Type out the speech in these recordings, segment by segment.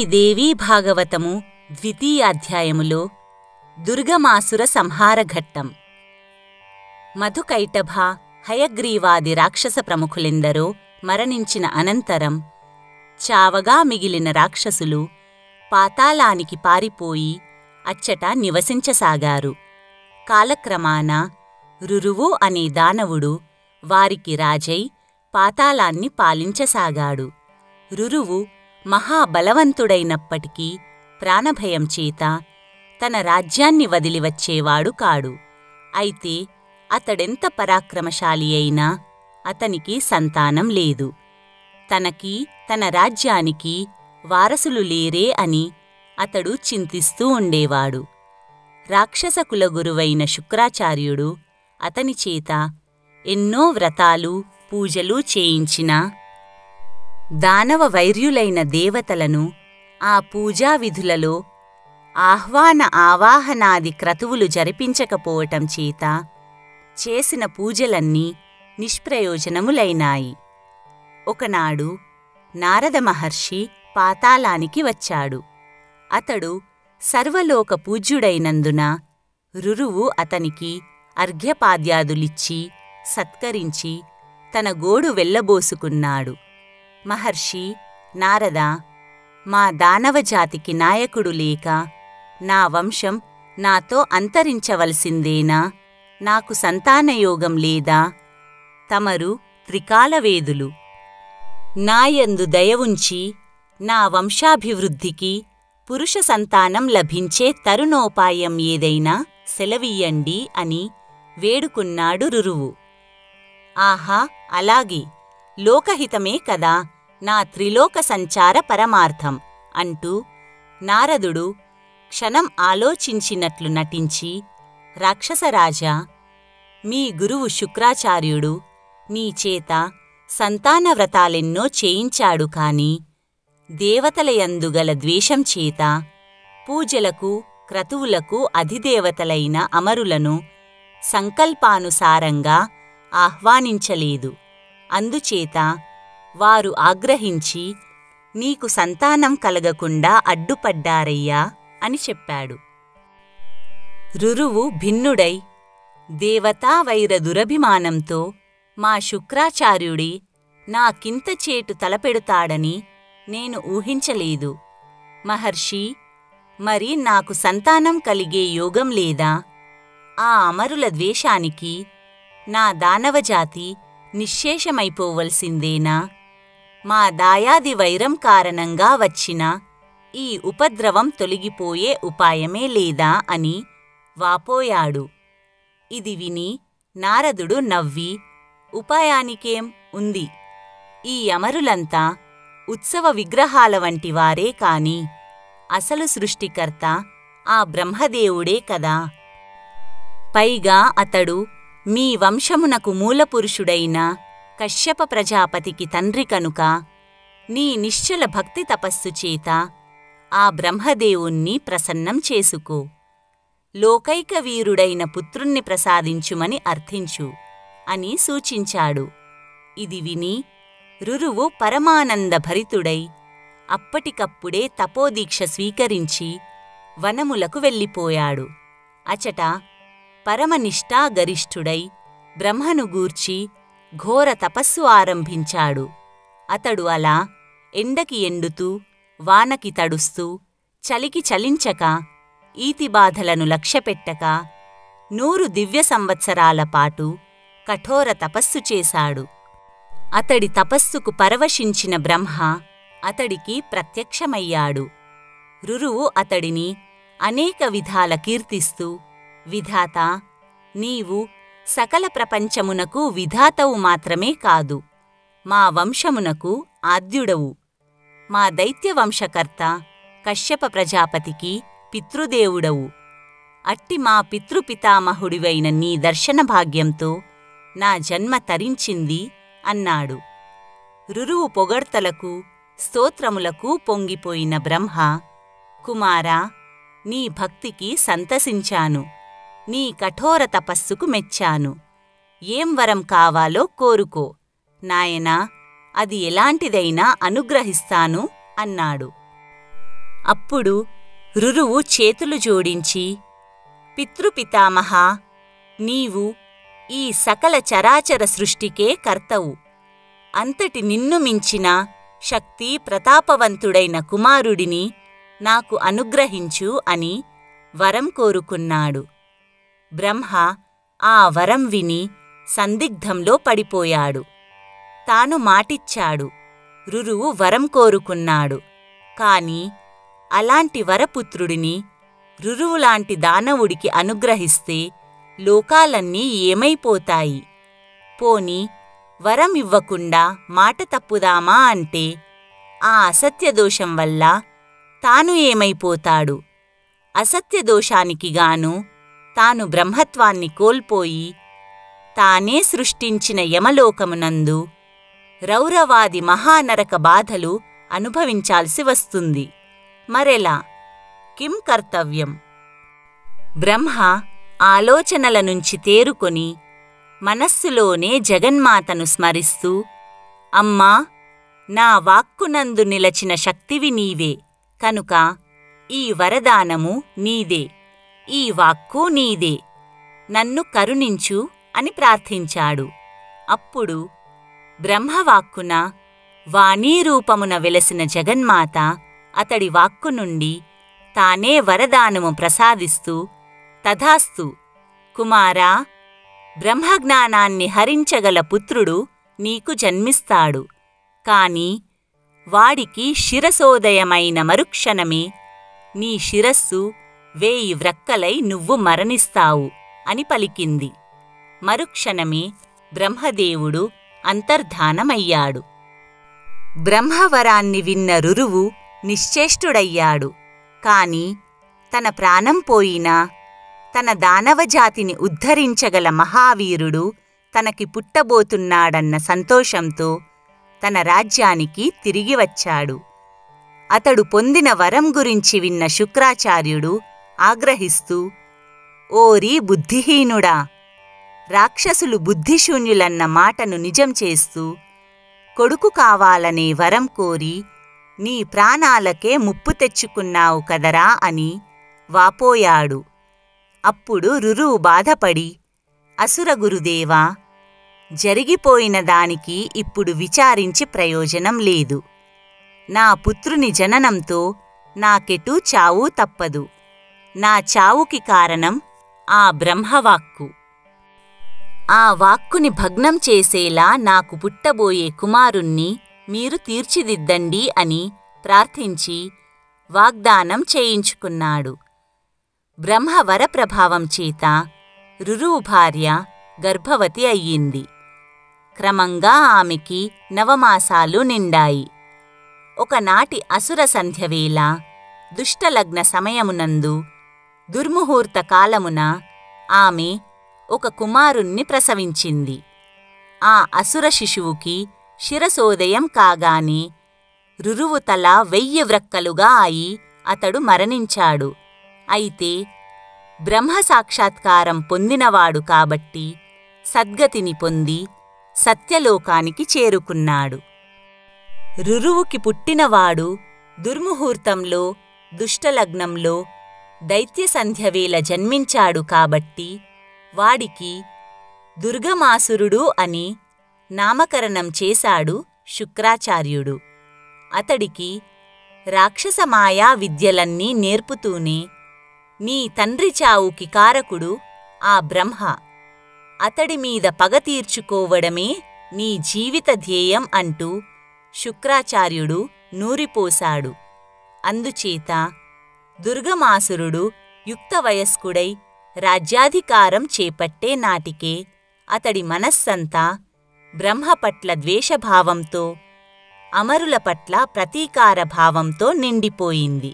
దేవీ భాగవతము ద్వితీయాధ్యాయములో దుర్గమాసుర సంహార ఘట్టం మధుకైటభ హయగ్రీవాది రాక్షస ప్రముఖులెందరో మరణించిన అనంతరం చావగా మిగిలిన రాక్షసులు పాతాళానికి పారిపోయి అచ్చట నివసించసాగారు కాలక్రమాన రురువు అనే దానవుడు వారికి రాజై పాతాళాన్ని పాలించసాగాడు రురువు మహాబలవంతుడైనప్పటికీ ప్రాణభయం చేత తన రాజ్యాన్ని వదిలి వచ్చేవాడు కాడు అయితే అతడెంత పరాక్రమశాలి అయినా అతనికి సంతానం లేదు తనకి తన రాజ్యానికి వారసులు లేరే అని అతడు చింతిస్తూ ఉండేవాడు రాక్షస కులగురువైన శుక్రాచార్యుడు అతని చేత ఎన్నో వ్రతాలు పూజలు చేయించినా దానవ వైర్యులైన దేవతలను ఆ పూజా విధులలో ఆహ్వాన ఆవాహనాది క్రతువులు జరిపించకపోవటం చేత చేసిన పూజలన్నీ నిష్ప్రయోజనములైనాయి ఒకనాడు నారద మహర్షి పాతాళానికి వచ్చాడు అతడు సర్వలోక పూజ్యుడైనందున రురువు అతనికి అర్ఘ్యపాద్యాదులిచ్చి సత్కరించి తన గోడు వెళ్ళబోసుకున్నాడు మహర్షి నారద మా దానవజాతికి నాయకుడు లేక నా వంశం నాతో అంతరించవలసిందేనా నాకు సంతానయోగం లేదా తమరు త్రికాలవేదులు నాయందు దయవుంచి నా వంశాభివృద్ధికి పురుష సంతానం లభించే తరుణోపాయం ఏదైనా సెలవియ్యండి అని వేడుకున్నాడు రురువు ఆహా అలాగే లోకహితమే కదా నా త్రిలోక సంచార పరమార్థం అంటూ నారదుడు క్షణం ఆలోచించినట్లు నటించి రాక్షసరాజా మీ గురువు శుక్రాచార్యుడు నీ చేత సంతాన వ్రతాలెన్నో చేయించాడు కాని దేవతలయందుగల ద్వేషం చేత పూజలకు క్రతువులకు అధిదేవతలైన అమరులను సంకల్పానుసారంగా ఆహ్వానించలేదు అందుచేత వారు ఆగ్రహించి నీకు సంతానం కలగకుండా అడ్డుపడ్డారయ్యా అని చెప్పాడు రురువు భిన్నుడై దేవతా వైర దురభిమానంతో మా శుక్రాచార్యుడి నాకింత చేటు తలపెడుతాడని నేను ఊహించలేదు మహర్షి మరి నాకు సంతానం కలిగే యోగం లేదా ఆ అమరుల ద్వేషానికి నా దానవజాతి నిశ్శేషమైపోవలసిందేనా మా దాయాది వైరం కారణంగా వచ్చిన ఈ ఉపద్రవం తొలగిపోయే ఉపాయమే లేదా అని వాపోయాడు ఇది విని నారదుడు నవ్వి ఉపాయానికేం ఉంది ఈ అమరులంతా ఉత్సవ విగ్రహాల వంటి వారే కాని అసలు సృష్టికర్త ఆ బ్రహ్మదేవుడే కదా పైగా అతడు మీ వంశమునకు మూలపురుషుడైన కశ్యప ప్రజాపతికి తండ్రి కనుక నీ నిశ్చల భక్తి తపస్సు చేత ఆ బ్రహ్మదేవుణ్ణి ప్రసన్నం చేసుకో లోకైక వీరుడైన పుత్రుణ్ణి ప్రసాదించుమని అర్థించు అని సూచించాడు ఇది విని రురువు పరమానంద భరితుడై అప్పటికప్పుడే తపోదీక్ష స్వీకరించి వనములకు వెళ్ళిపోయాడు అచట పరమనిష్ఠాగరిష్ఠుడై బ్రహ్మను గూర్చి ఘోర తపస్సు ఆరంభించాడు అతడు అలా ఎండకి ఎండుతూ వానకి తడుస్తూ చలికి చలించక ఈతిబాధలను లక్ష్యపెట్టక నూరు దివ్య సంవత్సరాల పాటు కఠోర తపస్సు చేశాడు అతడి తపస్సుకు పరవశించిన బ్రహ్మ అతడికి ప్రత్యక్షమయ్యాడు రురువు అతడిని అనేక విధాల కీర్తిస్తూ విధాత నీవు సకల ప్రపంచమునకు విధాతవు మాత్రమే కాదు మా వంశమునకు ఆద్యుడవు మా దైత్యవంశకర్త కశ్యప ప్రజాపతికి పితృదేవుడవు అట్టి మా పితృపితామహుడివైన నీ దర్శన భాగ్యంతో నా జన్మ తరించింది అన్నాడు రురువు పొగడ్తలకు స్తోత్రములకు పొంగిపోయిన బ్రహ్మ కుమారా నీ భక్తికి సంతసించాను నీ కఠోర తపస్సుకు మెచ్చాను ఏం వరం కావాలో కోరుకో నాయనా అది ఎలాంటిదైనా అనుగ్రహిస్తాను అన్నాడు అప్పుడు రురువు చేతులు జోడించి పితృపితామహ నీవు ఈ సకల చరాచర సృష్టికే కర్తవు అంతటి నిన్ను మించిన శక్తి ప్రతాపవంతుడైన కుమారుడిని నాకు అనుగ్రహించు అని వరం కోరుకున్నాడు బ్రహ్మ ఆ వరం విని సందిగ్ధంలో పడిపోయాడు తాను మాటిచ్చాడు రురువు వరం కోరుకున్నాడు కాని అలాంటి వరపుత్రుడిని రురువులాంటి దానవుడికి అనుగ్రహిస్తే లోకాలన్నీ ఏమైపోతాయి పోని వరం ఇవ్వకుండా మాట తప్పుదామా అంటే ఆ అసత్యదోషం వల్ల తాను ఏమైపోతాడు అసత్యదోషానికి గాను తాను బ్రహ్మత్వాన్ని కోల్పోయి తానే సృష్టించిన యమలోకమునందు రౌరవాది మహానరక బాధలు అనుభవించాల్సి వస్తుంది మరెలా కిం కర్తవ్యం బ్రహ్మ ఆలోచనల నుంచి తేరుకొని మనస్సులోనే జగన్మాతను స్మరిస్తూ అమ్మా నా వాక్కునందు నిలచిన శక్తివి నీవే కనుక ఈ వరదానము నీదే ఈ వాక్కు నీదే నన్ను కరుణించు అని ప్రార్థించాడు అప్పుడు బ్రహ్మవాక్కున వాణీరూపమున వెలసిన జగన్మాత అతడి వాక్కు నుండి తానే వరదానము ప్రసాదిస్తూ తథాస్తు కుమారా బ్రహ్మజ్ఞానాన్ని హరించగల పుత్రుడు నీకు జన్మిస్తాడు కాని వాడికి శిరసోదయమైన మరుక్షణమే నీ శిరస్సు వేయి వ్రక్కలై నువ్వు మరణిస్తావు అని పలికింది మరుక్షణమే బ్రహ్మదేవుడు అంతర్ధానమయ్యాడు బ్రహ్మవరాన్ని విన్న రురువు నిశ్చేష్టుడయ్యాడు కాని తన ప్రాణం పోయినా తన దానవజాతిని ఉద్ధరించగల మహావీరుడు తనకి పుట్టబోతున్నాడన్న సంతోషంతో తన రాజ్యానికి తిరిగి వచ్చాడు అతడు పొందిన వరం గురించి విన్న శుక్రాచార్యుడు ఆగ్రహిస్తూ ఓరి బుద్ధిహీనుడా రాక్షసులు బుద్ధిశూన్యులన్న మాటను నిజం చేస్తూ కొడుకు కావాలనే వరం కోరి నీ ప్రాణాలకే ముప్పు తెచ్చుకున్నావు కదరా అని వాపోయాడు అప్పుడు రురువు బాధపడి అసుర గురుదేవా జరిగిపోయిన దానికి ఇప్పుడు విచారించి ప్రయోజనం లేదు నా పుత్రుని జననంతో నాకెటూ చావు తప్పదు నా చావుకి కారణం ఆ బ్రహ్మవాక్కు ఆ వాక్కుని భగ్నం చేసేలా నాకు పుట్టబోయే కుమారుణ్ణి మీరు తీర్చిదిద్దండి అని ప్రార్థించి వాగ్దానం చేయించుకున్నాడు బ్రహ్మ వరప్రభావం చేత రురువు భార్య గర్భవతి అయ్యింది క్రమంగా ఆమెకి నవమాసాలు నిండాయి ఒకనాటి అసుర సంధ్యవేళ దుష్టలగ్న సమయమునందు దుర్ముహూర్త కాలమున ఆమె ఒక కుమారుణ్ణి ప్రసవించింది ఆ అసుర శిశువుకి శిరసోదయం కాగానే రురువు తల వెయ్యి వ్రక్కలుగా అయి అతడు మరణించాడు అయితే బ్రహ్మ సాక్షాత్కారం పొందినవాడు కాబట్టి సద్గతిని పొంది సత్యలోకానికి చేరుకున్నాడు రురువుకి పుట్టినవాడు దుర్ముహూర్తంలో దుష్టలగ్నంలో దైత్య సంధ్యవేళ జన్మించాడు కాబట్టి వాడికి దుర్గమాసురుడు అని నామకరణం చేశాడు శుక్రాచార్యుడు అతడికి రాక్షసమాయా విద్యలన్నీ నేర్పుతూనే నీ తండ్రి చావుకి కారకుడు ఆ బ్రహ్మ అతడి మీద పగ తీర్చుకోవడమే నీ జీవిత ధ్యేయం అంటూ శుక్రాచార్యుడు నూరిపోశాడు అందుచేత దుర్గమాసురుడు యుక్త వయస్కుడై రాజ్యాధికారం చేపట్టే నాటికే అతడి మనస్సంతా బ్రహ్మ పట్ల ద్వేషభావంతో అమరుల పట్ల ప్రతీకార భావంతో నిండిపోయింది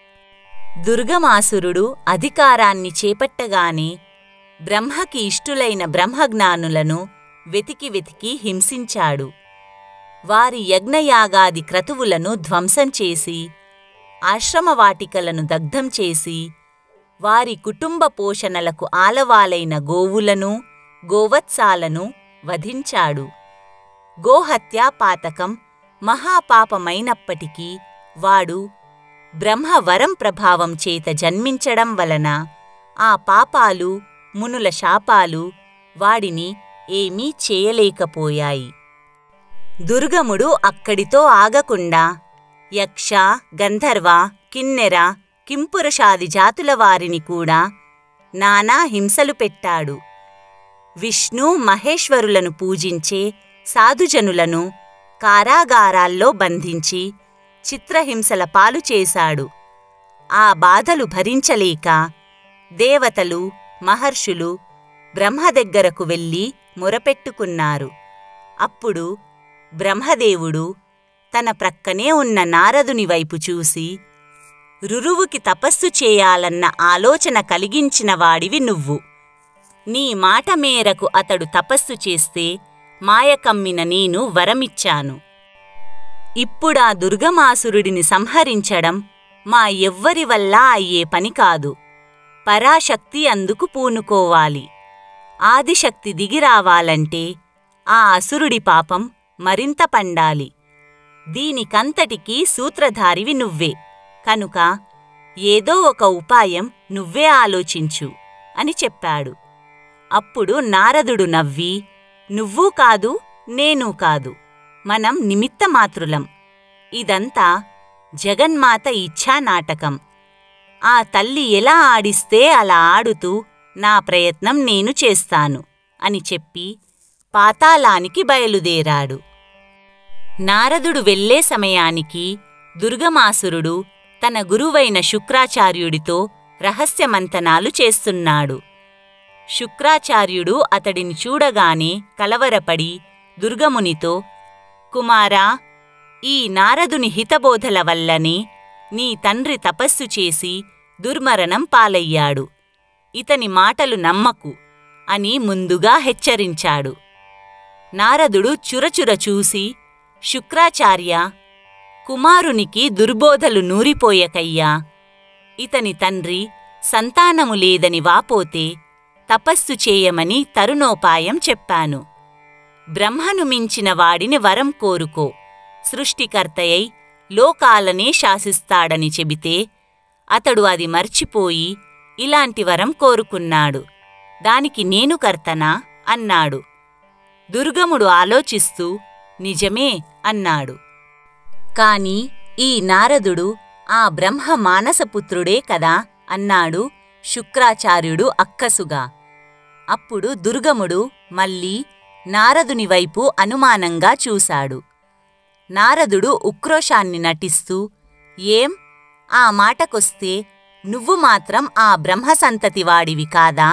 దుర్గమాసురుడు అధికారాన్ని చేపట్టగానే బ్రహ్మకి ఇష్టులైన బ్రహ్మజ్ఞానులను వెతికి వెతికి హింసించాడు వారి యజ్ఞయాగాది క్రతువులను ధ్వంసం చేసి ఆశ్రమవాటికలను దగ్ధం చేసి వారి కుటుంబ పోషణలకు ఆలవాలైన గోవులను గోవత్సాలను వధించాడు గోహత్యా పాతకం మహాపాపమైనప్పటికీ వాడు బ్రహ్మ వరం ప్రభావం చేత జన్మించడం వలన ఆ పాపాలు మునుల శాపాలు వాడిని ఏమీ చేయలేకపోయాయి దుర్గముడు అక్కడితో ఆగకుండా యక్ష గంధర్వ కిన్నెర కింపురుషాది జాతుల వారిని కూడా నానా హింసలు పెట్టాడు విష్ణు మహేశ్వరులను పూజించే సాధుజనులను కారాగారాల్లో బంధించి చిత్రహింసల పాలు చేశాడు ఆ బాధలు భరించలేక దేవతలు మహర్షులు బ్రహ్మ దగ్గరకు వెళ్ళి మొరపెట్టుకున్నారు అప్పుడు బ్రహ్మదేవుడు తన ప్రక్కనే ఉన్న నారదుని వైపు చూసి రురువుకి తపస్సు చేయాలన్న ఆలోచన కలిగించిన వాడివి నువ్వు నీ మాట మేరకు అతడు తపస్సు చేస్తే మాయకమ్మిన నేను వరమిచ్చాను ఇప్పుడా దుర్గమాసురుడిని సంహరించడం మా ఎవ్వరి వల్ల అయ్యే పని కాదు పరాశక్తి అందుకు పూనుకోవాలి ఆదిశక్తి దిగిరావాలంటే ఆ అసురుడి పాపం మరింత పండాలి దీనికంతటికీ సూత్రధారివి నువ్వే కనుక ఏదో ఒక ఉపాయం నువ్వే ఆలోచించు అని చెప్పాడు అప్పుడు నారదుడు నవ్వి నువ్వూ కాదు నేనూ కాదు మనం నిమిత్తమాత్రులం ఇదంతా జగన్మాత ఇచ్ఛా నాటకం ఆ తల్లి ఎలా ఆడిస్తే అలా ఆడుతూ నా ప్రయత్నం నేను చేస్తాను అని చెప్పి పాతాళానికి బయలుదేరాడు నారదుడు వెళ్ళే సమయానికి దుర్గమాసురుడు తన గురువైన శుక్రాచార్యుడితో రహస్యమంతనాలు చేస్తున్నాడు శుక్రాచార్యుడు అతడిని చూడగానే కలవరపడి దుర్గమునితో కుమారా ఈ నారదుని హితబోధల వల్లనే నీ తండ్రి తపస్సు చేసి దుర్మరణం పాలయ్యాడు ఇతని మాటలు నమ్మకు అని ముందుగా హెచ్చరించాడు నారదుడు చురచుర చూసి శుక్రాచార్య కుమారునికి దుర్బోధలు నూరిపోయకయ్యా ఇతని తండ్రి సంతానము లేదని వాపోతే తపస్సు చేయమని తరుణోపాయం చెప్పాను బ్రహ్మను మించిన వాడిని వరం కోరుకో సృష్టికర్తయై లోకాలనే శాసిస్తాడని చెబితే అతడు అది మర్చిపోయి ఇలాంటి వరం కోరుకున్నాడు దానికి నేను కర్తనా అన్నాడు దుర్గముడు ఆలోచిస్తూ నిజమే అన్నాడు కాని ఈ నారదుడు ఆ బ్రహ్మ మానసపుత్రుడే కదా అన్నాడు శుక్రాచార్యుడు అక్కసుగా అప్పుడు దుర్గముడు మళ్ళీ నారదుని వైపు అనుమానంగా చూశాడు నారదుడు ఉక్రోషాన్ని నటిస్తూ ఏం ఆ మాటకొస్తే నువ్వు మాత్రం ఆ బ్రహ్మసంతతి వాడివి కాదా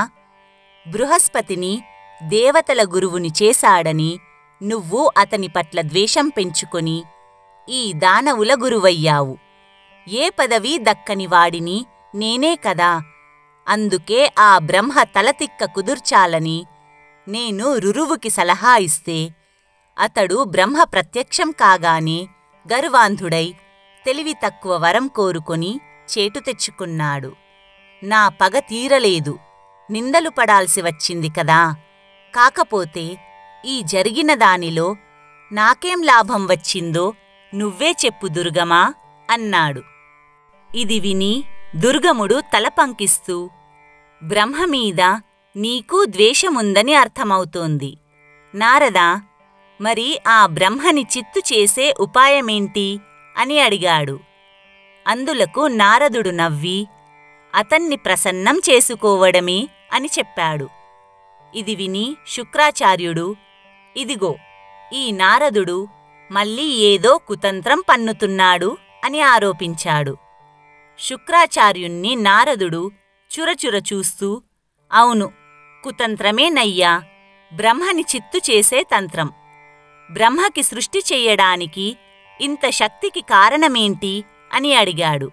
బృహస్పతిని దేవతల గురువుని చేశాడని నువ్వు అతని పట్ల ద్వేషం పెంచుకొని ఈ దానవుల గురువయ్యావు ఏ పదవి దక్కని వాడిని నేనే కదా అందుకే ఆ బ్రహ్మ తలతిక్క కుదుర్చాలని నేను రురువుకి సలహా ఇస్తే అతడు బ్రహ్మ ప్రత్యక్షం కాగానే గర్వాంధుడై తెలివి తక్కువ వరం కోరుకొని చేటు తెచ్చుకున్నాడు నా పగ తీరలేదు నిందలు పడాల్సి వచ్చింది కదా కాకపోతే ఈ జరిగిన దానిలో నాకేం లాభం వచ్చిందో నువ్వే చెప్పు దుర్గమా అన్నాడు ఇది విని దుర్గముడు తల పంకిస్తూ బ్రహ్మమీద నీకు ద్వేషముందని అర్థమవుతోంది నారదా మరి ఆ బ్రహ్మని చిత్తు చేసే ఉపాయమేంటి అని అడిగాడు అందులకు నారదుడు నవ్వి అతన్ని ప్రసన్నం చేసుకోవడమే అని చెప్పాడు ఇది విని శుక్రాచార్యుడు ఇదిగో ఈ నారదుడు మళ్ళీ ఏదో కుతంత్రం పన్నుతున్నాడు అని ఆరోపించాడు శుక్రాచార్యుణ్ణి నారదుడు చురచుర చూస్తూ అవును కుతంత్రమే నయ్యా బ్రహ్మని చిత్తు చేసే తంత్రం బ్రహ్మకి సృష్టి చెయ్యడానికి ఇంత శక్తికి కారణమేంటి అని అడిగాడు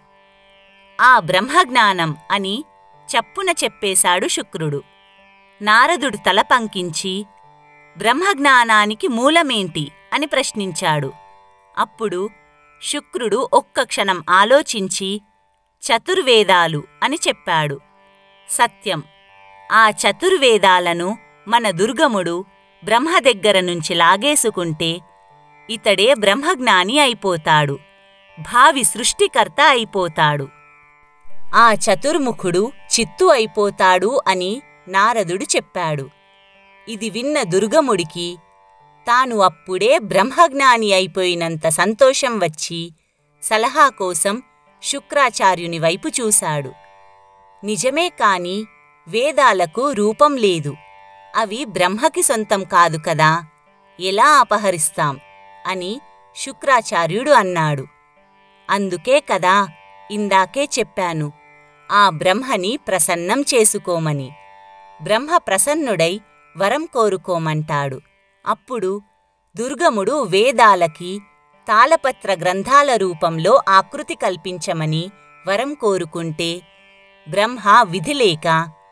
ఆ బ్రహ్మజ్ఞానం అని చప్పున చెప్పేశాడు శుక్రుడు నారదుడు తల పంకించి బ్రహ్మజ్ఞానానికి మూలమేంటి అని ప్రశ్నించాడు అప్పుడు శుక్రుడు ఒక్క క్షణం ఆలోచించి చతుర్వేదాలు అని చెప్పాడు సత్యం ఆ చతుర్వేదాలను మన దుర్గముడు బ్రహ్మ దగ్గర నుంచి లాగేసుకుంటే ఇతడే బ్రహ్మజ్ఞాని అయిపోతాడు భావి సృష్టికర్త అయిపోతాడు ఆ చతుర్ముఖుడు చిత్తు అయిపోతాడు అని నారదుడు చెప్పాడు ఇది విన్న దుర్గముడికి తాను అప్పుడే బ్రహ్మజ్ఞాని అయిపోయినంత సంతోషం వచ్చి సలహా కోసం శుక్రాచార్యుని వైపు చూశాడు నిజమే కాని వేదాలకు రూపం లేదు అవి బ్రహ్మకి సొంతం కాదు కదా ఎలా అపహరిస్తాం అని శుక్రాచార్యుడు అన్నాడు అందుకే కదా ఇందాకే చెప్పాను ఆ బ్రహ్మని ప్రసన్నం చేసుకోమని బ్రహ్మ ప్రసన్నుడై వరం కోరుకోమంటాడు అప్పుడు దుర్గముడు వేదాలకి తాళపత్ర గ్రంథాల రూపంలో ఆకృతి కల్పించమని వరం కోరుకుంటే బ్రహ్మ విధిలేక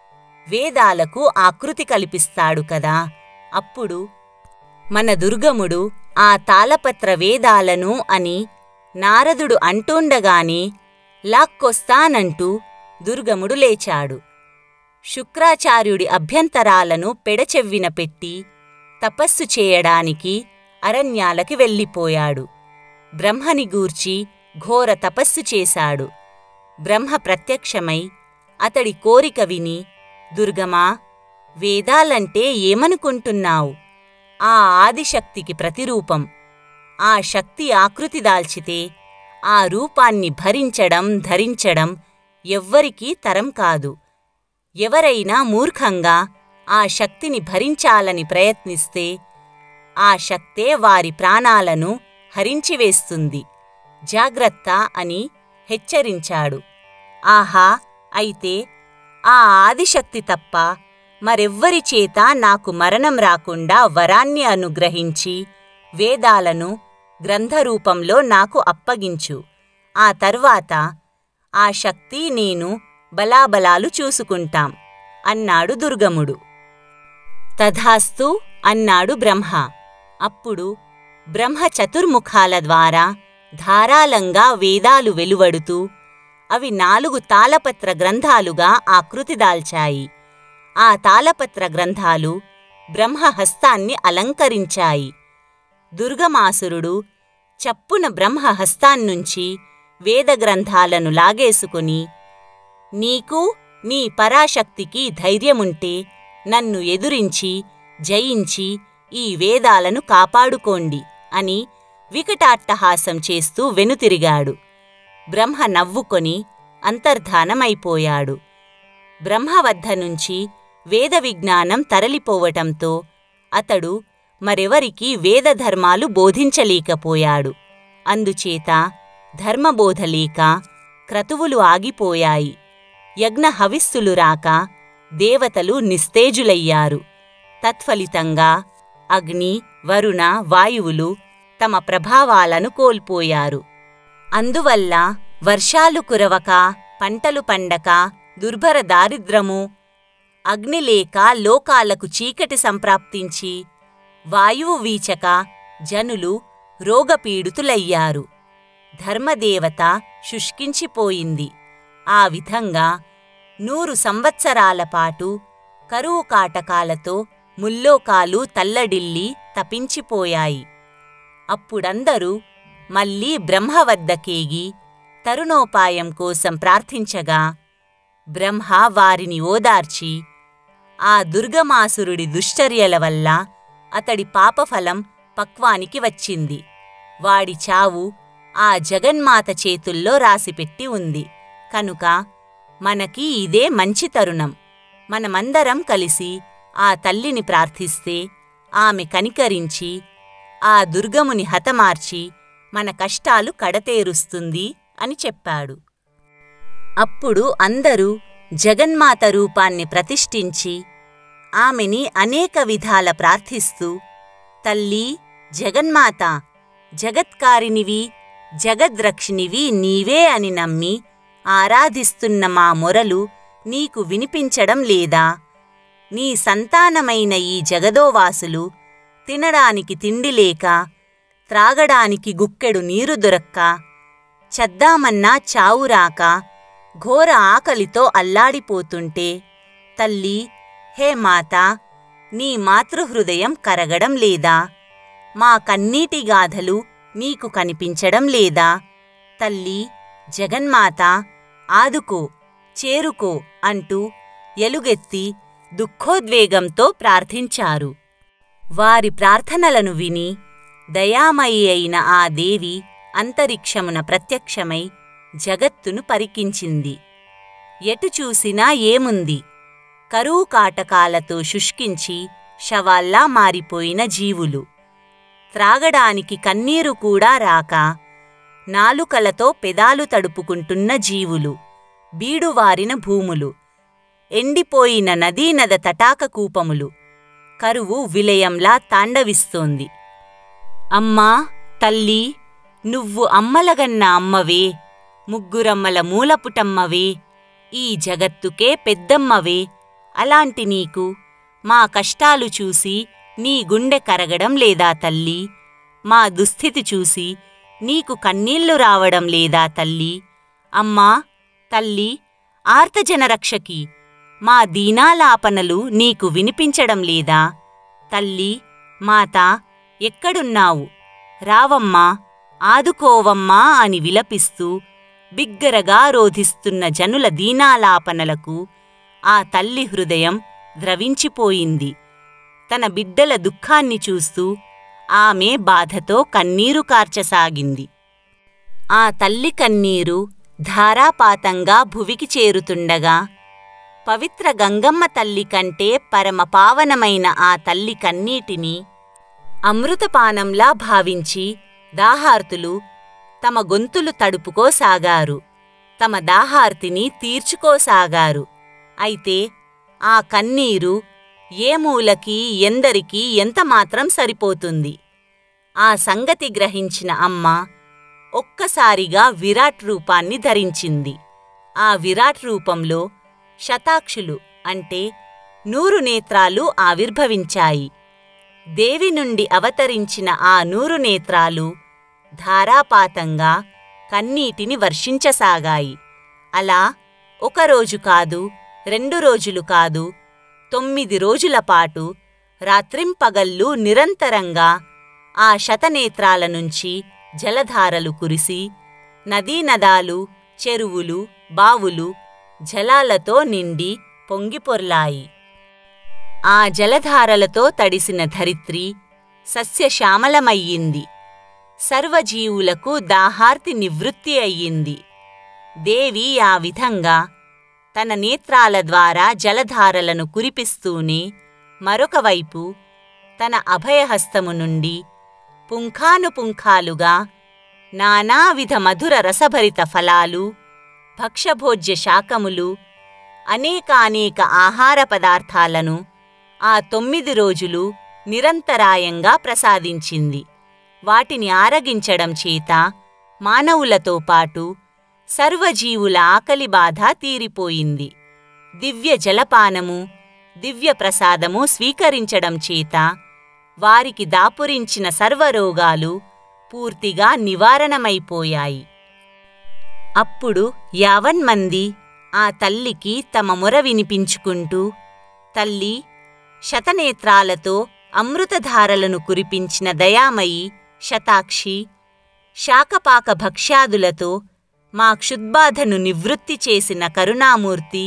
వేదాలకు ఆకృతి కల్పిస్తాడు కదా అప్పుడు మన దుర్గముడు ఆ తాళపత్ర వేదాలను అని నారదుడు అంటుండగానే లాక్కొస్తానంటూ దుర్గముడు లేచాడు శుక్రాచార్యుడి అభ్యంతరాలను పెడచెవ్విన పెట్టి తపస్సు చేయడానికి అరణ్యాలకి వెళ్ళిపోయాడు బ్రహ్మని గూర్చి ఘోర తపస్సు చేశాడు బ్రహ్మ ప్రత్యక్షమై అతడి కోరిక విని దుర్గమా వేదాలంటే ఏమనుకుంటున్నావు ఆ ఆదిశక్తికి ప్రతిరూపం ఆ శక్తి ఆకృతి దాల్చితే ఆ రూపాన్ని భరించడం ధరించడం ఎవ్వరికీ తరం కాదు ఎవరైనా మూర్ఖంగా ఆ శక్తిని భరించాలని ప్రయత్నిస్తే ఆ శక్తే వారి ప్రాణాలను హరించివేస్తుంది జాగ్రత్త అని హెచ్చరించాడు ఆహా అయితే ఆ ఆదిశక్తి తప్ప మరెవ్వరి చేత నాకు మరణం రాకుండా వరాన్ని అనుగ్రహించి వేదాలను గ్రంథరూపంలో నాకు అప్పగించు ఆ తర్వాత ఆ శక్తి నేను బలాబలాలు చూసుకుంటాం అన్నాడు దుర్గముడు తథాస్తు అన్నాడు బ్రహ్మ అప్పుడు బ్రహ్మ చతుర్ముఖాల ద్వారా ధారాళంగా వేదాలు వెలువడుతూ అవి నాలుగు తాళపత్ర గ్రంథాలుగా ఆకృతి దాల్చాయి ఆ తాళపత్ర గ్రంథాలు బ్రహ్మహస్తాన్ని అలంకరించాయి దుర్గమాసురుడు చప్పున బ్రహ్మహస్తాన్నుంచి వేదగ్రంథాలను లాగేసుకుని నీకు నీ పరాశక్తికి ధైర్యముంటే నన్ను ఎదురించి జయించి ఈ వేదాలను కాపాడుకోండి అని వికటాట్టహాసం చేస్తూ వెనుతిరిగాడు బ్రహ్మ నవ్వుకొని అంతర్ధానమైపోయాడు బ్రహ్మ వద్ద నుంచి వేద విజ్ఞానం తరలిపోవటంతో అతడు మరెవరికి వేదధర్మాలు బోధించలేకపోయాడు అందుచేత ధర్మబోధ లేక క్రతువులు ఆగిపోయాయి యజ్ఞ హవిస్సులు రాక దేవతలు నిస్తేజులయ్యారు తత్ఫలితంగా అగ్ని వరుణ వాయువులు తమ ప్రభావాలను కోల్పోయారు అందువల్ల వర్షాలు కురవక పంటలు పండక దుర్భర దారిద్రము అగ్నిలేక లోకాలకు చీకటి సంప్రాప్తించి వాయువు వీచక జనులు రోగపీడితులయ్యారు ధర్మదేవత శుష్కించిపోయింది ఆ విధంగా నూరు సంవత్సరాల పాటు కరువు కాటకాలతో ముల్లోకాలు తల్లడిల్లి తపించిపోయాయి అప్పుడందరూ మళ్ళీ బ్రహ్మ వద్దకేగి తరుణోపాయం కోసం ప్రార్థించగా బ్రహ్మ వారిని ఓదార్చి ఆ దుర్గమాసురుడి దుశ్చర్యల వల్ల అతడి పాపఫలం పక్వానికి వచ్చింది వాడి చావు ఆ జగన్మాత చేతుల్లో రాసిపెట్టి ఉంది కనుక మనకి ఇదే మంచి తరుణం మనమందరం కలిసి ఆ తల్లిని ప్రార్థిస్తే ఆమె కనికరించి ఆ దుర్గముని హతమార్చి మన కష్టాలు కడతేరుస్తుంది అని చెప్పాడు అప్పుడు అందరూ జగన్మాత రూపాన్ని ప్రతిష్ఠించి ఆమెని అనేక విధాల ప్రార్థిస్తూ తల్లి జగన్మాత జగత్కారినివి జగద్రక్షినివి నీవే అని నమ్మి ఆరాధిస్తున్న మా మొరలు నీకు వినిపించడం లేదా నీ సంతానమైన ఈ జగదోవాసులు తినడానికి తిండి లేక త్రాగడానికి గుక్కెడు నీరు దొరక్క చద్దామన్నా చావురాక ఘోర ఆకలితో అల్లాడిపోతుంటే తల్లి హే మాత నీ మాతృహృదయం కరగడం లేదా మా కన్నీటి గాథలు నీకు కనిపించడం లేదా తల్లి జగన్మాత ఆదుకో చేరుకో అంటూ ఎలుగెత్తి దుఃఖోద్వేగంతో ప్రార్థించారు వారి ప్రార్థనలను విని దయామయి అయిన ఆ దేవి అంతరిక్షమున ప్రత్యక్షమై జగత్తును పరికించింది ఎటు చూసినా ఏముంది కరువు కాటకాలతో శుష్కించి శవాల్లా మారిపోయిన జీవులు త్రాగడానికి కన్నీరు కూడా రాక నాలుకలతో పెదాలు తడుపుకుంటున్న జీవులు బీడువారిన భూములు ఎండిపోయిన నదీనద తటాక కూపములు కరువు విలయంలా తాండవిస్తోంది అమ్మా తల్లి నువ్వు అమ్మలగన్న అమ్మవే ముగ్గురమ్మల మూలపుటమ్మవే ఈ జగత్తుకే పెద్దమ్మవే అలాంటి నీకు మా కష్టాలు చూసి నీ గుండె కరగడం లేదా తల్లి మా దుస్థితి చూసి నీకు కన్నీళ్లు రావడం లేదా తల్లి అమ్మా తల్లి ఆర్తజనరక్షకి మా దీనాలాపనలు నీకు వినిపించడం లేదా తల్లి మాత ఎక్కడున్నావు రావమ్మా ఆదుకోవమ్మా అని విలపిస్తూ బిగ్గరగా రోధిస్తున్న జనుల దీనాలాపనలకు ఆ తల్లి హృదయం ద్రవించిపోయింది తన బిడ్డల దుఃఖాన్ని చూస్తూ ఆమె బాధతో కన్నీరు కార్చసాగింది ఆ తల్లి కన్నీరు ధారాపాతంగా భువికి చేరుతుండగా పవిత్ర గంగమ్మ తల్లి కంటే పరమ పావనమైన ఆ తల్లి కన్నీటిని అమృతపానంలా భావించి దాహార్తులు తమ గొంతులు తడుపుకోసాగారు తమ దాహార్తిని తీర్చుకోసాగారు అయితే ఆ కన్నీరు ఏ మూలకి ఎందరికీ ఎంతమాత్రం సరిపోతుంది ఆ సంగతి గ్రహించిన అమ్మ ఒక్కసారిగా విరాట్ రూపాన్ని ధరించింది ఆ విరాట్ రూపంలో శతాక్షులు అంటే నూరు నేత్రాలు ఆవిర్భవించాయి దేవి నుండి అవతరించిన ఆ నూరు నేత్రాలు ధారాపాతంగా కన్నీటిని వర్షించసాగాయి అలా ఒకరోజు కాదు రెండు రోజులు కాదు తొమ్మిది రోజుల పాటు రాత్రింపగళ్ళు నిరంతరంగా ఆ శతనేత్రాల నుంచి జలధారలు కురిసి నదీనదాలు చెరువులు బావులు జలాలతో నిండి పొంగిపొర్లాయి ఆ జలధారలతో తడిసిన ధరిత్రి సస్యశ్యామలమయ్యింది సర్వజీవులకు దాహార్తి నివృత్తి అయ్యింది దేవి ఆ విధంగా తన నేత్రాల ద్వారా జలధారలను కురిపిస్తూనే మరొకవైపు తన అభయహస్తము నుండి పుంఖానుపుంఖాలుగా నానావిధ మధుర రసభరిత ఫలాలు భక్ష్యభోజ్య శాకములు అనేకానేక ఆహార పదార్థాలను ఆ తొమ్మిది రోజులు నిరంతరాయంగా ప్రసాదించింది వాటిని ఆరగించడం చేత మానవులతో పాటు సర్వజీవుల ఆకలి బాధ తీరిపోయింది దివ్య జలపానము దివ్య ప్రసాదము స్వీకరించడం చేత వారికి దాపురించిన సర్వరోగాలు పూర్తిగా నివారణమైపోయాయి అప్పుడు యావన్మంది ఆ తల్లికి తమ మొర వినిపించుకుంటూ తల్లి శతనేత్రాలతో అమృతధారలను కురిపించిన దయామయి శతాక్షి శాకపాక భక్ష్యాదులతో మా క్షుద్బాధను నివృత్తి చేసిన కరుణామూర్తి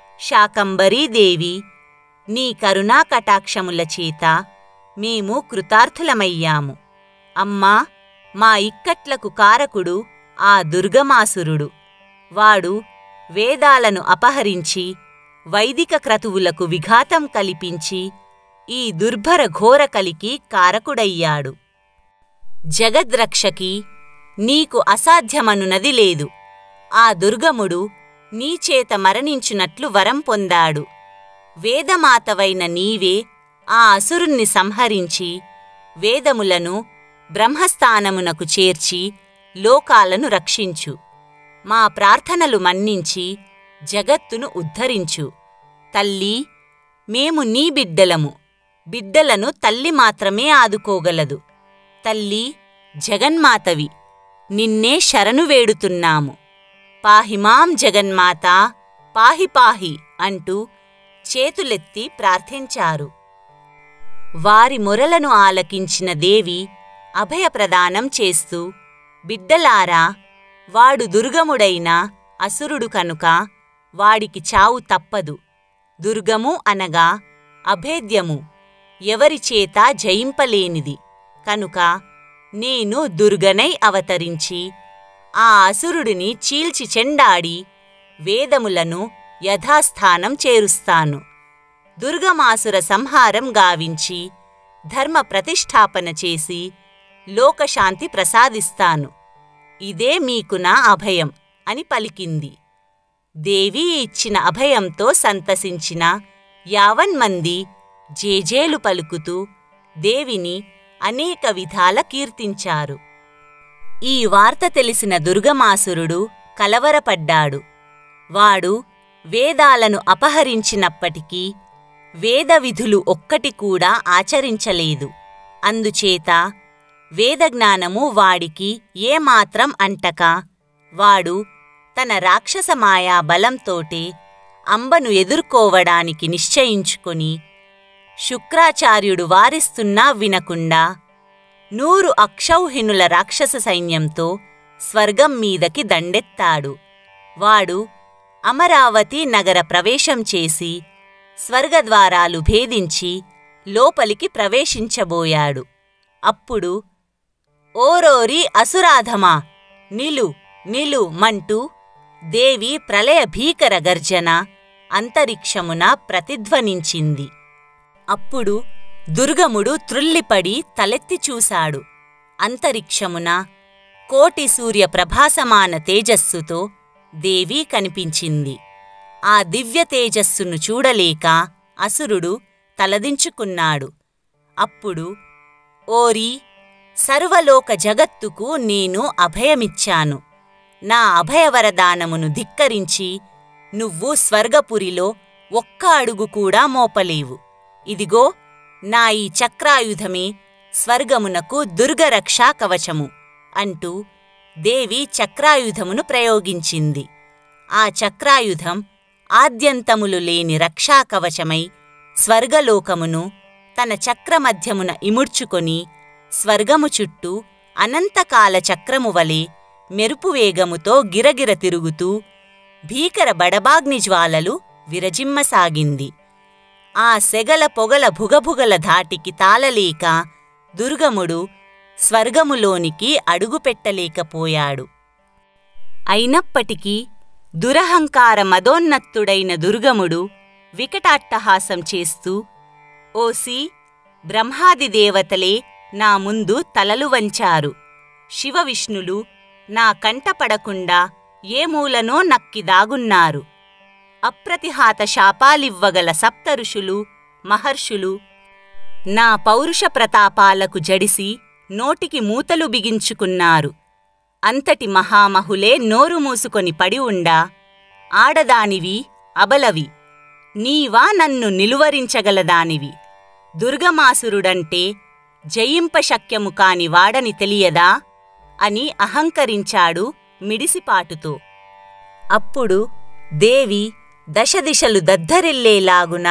శాకంబరీదేవి నీ కరుణా కటాక్షముల చేత మేము కృతార్థులమయ్యాము అమ్మా మా ఇక్కట్లకు కారకుడు ఆ దుర్గమాసురుడు వాడు వేదాలను అపహరించి వైదిక క్రతువులకు విఘాతం కల్పించి ఈ దుర్భర ఘోర కలికి కారకుడయ్యాడు జగద్రక్షకి నీకు అసాధ్యమనునది లేదు ఆ దుర్గముడు నీచేత మరణించునట్లు వరం పొందాడు వేదమాతవైన నీవే ఆ అసురుణ్ణి సంహరించి వేదములను బ్రహ్మస్థానమునకు చేర్చి లోకాలను రక్షించు మా ప్రార్థనలు మన్నించి జగత్తును ఉద్ధరించు తల్లి మేము నీ బిడ్డలము బిడ్డలను తల్లి మాత్రమే ఆదుకోగలదు తల్లి జగన్మాతవి నిన్నే శరణు వేడుతున్నాము పాహిమాం జగన్మాత పాహి పాహి అంటూ చేతులెత్తి ప్రార్థించారు వారి మొరలను ఆలకించిన దేవి అభయప్రదానం చేస్తూ బిడ్డలారా వాడు దుర్గముడైన అసురుడు కనుక వాడికి చావు తప్పదు దుర్గము అనగా అభేద్యము ఎవరిచేత జయింపలేనిది కనుక నేను దుర్గనై అవతరించి ఆ అసురుడిని చీల్చి చెండాడి వేదములను యథాస్థానం చేరుస్తాను దుర్గమాసుర సంహారం గావించి ధర్మ ప్రతిష్టాపన చేసి లోకశాంతి ప్రసాదిస్తాను ఇదే మీకు నా అభయం అని పలికింది దేవి ఇచ్చిన అభయంతో సంతసించిన యావన్మంది జేజేలు పలుకుతూ దేవిని అనేక విధాల కీర్తించారు ఈ వార్త తెలిసిన దుర్గమాసురుడు కలవరపడ్డాడు వాడు వేదాలను అపహరించినప్పటికీ వేద విధులు ఒక్కటి కూడా ఆచరించలేదు అందుచేత వేదజ్ఞానము వాడికి ఏమాత్రం అంటక వాడు తన రాక్షస మాయా బలంతోటే అంబను ఎదుర్కోవడానికి నిశ్చయించుకొని శుక్రాచార్యుడు వారిస్తున్నా వినకుండా నూరు అక్షౌహినుల రాక్షస సైన్యంతో స్వర్గం మీదకి దండెత్తాడు వాడు అమరావతి నగర ప్రవేశం చేసి స్వర్గద్వారాలు భేదించి లోపలికి ప్రవేశించబోయాడు అప్పుడు ఓరోరి అసురాధమా నిలు నిలు మంటూ దేవి ప్రళయ భీకర గర్జన అంతరిక్షమున ప్రతిధ్వనించింది అప్పుడు దుర్గముడు త్రుల్లిపడి తలెత్తి చూశాడు అంతరిక్షమున కోటి సూర్య ప్రభాసమాన తేజస్సుతో దేవి కనిపించింది ఆ దివ్య తేజస్సును చూడలేక అసురుడు తలదించుకున్నాడు అప్పుడు ఓరి సర్వలోక జగత్తుకు నేను అభయమిచ్చాను నా అభయవరదానమును ధిక్కరించి నువ్వు స్వర్గపురిలో ఒక్క అడుగు కూడా మోపలేవు ఇదిగో నా ఈ చక్రాయుధమే స్వర్గమునకు దుర్గరక్షా కవచము అంటూ దేవి చక్రాయుధమును ప్రయోగించింది ఆ చక్రాయుధం ఆద్యంతములు లేని రక్షాకవచమై స్వర్గలోకమును తన చక్రమధ్యమున ఇముడ్చుకొని స్వర్గము చుట్టూ అనంతకాల చక్రము వలె మెరుపువేగముతో గిరగిర తిరుగుతూ భీకర బడబాగ్ని జ్వాలలు విరజిమ్మసాగింది ఆ సెగల పొగల భుగభుగల ధాటికి తాళలేక దుర్గముడు స్వర్గములోనికి అడుగుపెట్టలేకపోయాడు అయినప్పటికీ దురహంకార మదోన్నత్తుడైన దుర్గముడు వికటాట్టహాసం చేస్తూ ఓసి బ్రహ్మాది దేవతలే నా ముందు తలలు వంచారు శివవిష్ణులు నా కంటపడకుండా ఏ మూలనో నక్కి దాగున్నారు అప్రతిహాత శాపాలివ్వగల సప్తఋషులు మహర్షులు నా పౌరుష ప్రతాపాలకు జడిసి నోటికి మూతలు బిగించుకున్నారు అంతటి మహామహులే నోరు మూసుకొని పడి ఉండా ఆడదానివి అబలవి నీవా నన్ను నిలువరించగలదానివి దుర్గమాసురుడంటే జయింపశక్యము కాని వాడని తెలియదా అని అహంకరించాడు మిడిసిపాటుతో అప్పుడు దేవి దశదిశలు దద్దరిల్లేలాగున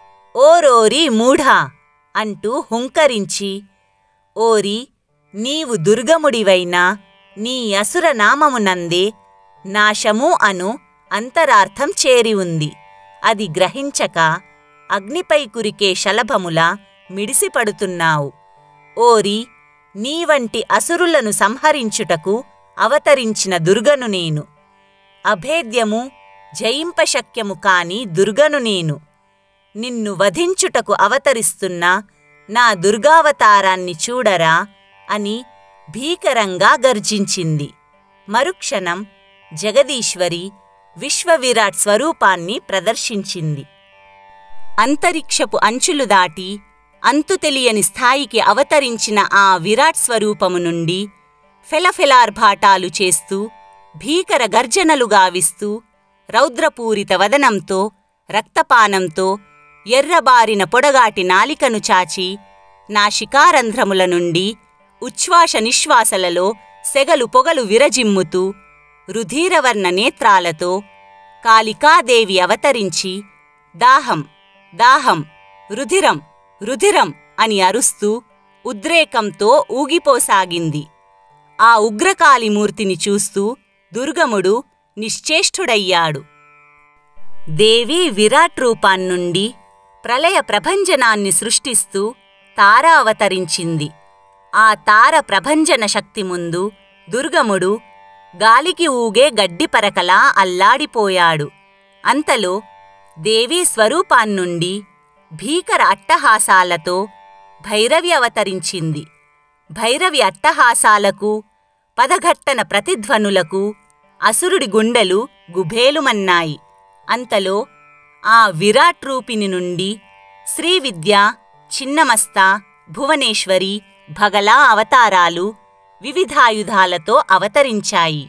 ఓరోరి మూఢా అంటూ హుంకరించి ఓరి నీవు దుర్గముడివైనా నీ అసుర నామమునందే నాశము అను అంతరార్థం చేరి ఉంది అది గ్రహించక అగ్నిపై కురికే శలభములా మిడిసిపడుతున్నావు ఓరి నీవంటి అసురులను సంహరించుటకు అవతరించిన దుర్గను నేను అభేద్యము జయింపశక్యము కాని దుర్గను నేను నిన్ను వధించుటకు అవతరిస్తున్న నా దుర్గావతారాన్ని చూడరా అని భీకరంగా గర్జించింది మరుక్షణం జగదీశ్వరి విశ్వవిరాట్ స్వరూపాన్ని ప్రదర్శించింది అంతరిక్షపు అంచులు దాటి అంతు తెలియని స్థాయికి అవతరించిన ఆ విరాట్ స్వరూపము నుండి ఫెలఫెలార్భాటాలు చేస్తూ భీకర గర్జనలు గావిస్తూ రౌద్రపూరిత వదనంతో రక్తపానంతో ఎర్రబారిన పొడగాటి నాలికను చాచి నా శికారంధ్రముల నుండి ఉచ్ఛ్వాస నిశ్వాసలలో సెగలు పొగలు విరజిమ్ముతూ రుధీరవర్ణ నేత్రాలతో కాళికాదేవి అవతరించి దాహం దాహం రుధిరం రుధిరం అని అరుస్తూ ఉద్రేకంతో ఊగిపోసాగింది ఆ ఉగ్రకాళిమూర్తిని చూస్తూ దుర్గముడు నిశ్చేష్టుడయ్యాడు దేవి విరాట్ రూపాన్నుండి ప్రళయ ప్రభంజనాన్ని సృష్టిస్తూ తార అవతరించింది ఆ తార ప్రభంజన శక్తి ముందు దుర్గముడు గాలికి ఊగే గడ్డిపరకలా అల్లాడిపోయాడు అంతలో దేవీ స్వరూపాన్నుండి భీకర అట్టహాసాలతో భైరవి అవతరించింది భైరవి అట్టహాసాలకు పదఘట్టన ప్రతిధ్వనులకు అసురుడి గుండెలు గుభేలుమన్నాయి అంతలో ఆ విరాట్ రూపిణి నుండి శ్రీవిద్య చిన్నమస్త భువనేశ్వరి భగలా అవతారాలు వివిధాయుధాలతో అవతరించాయి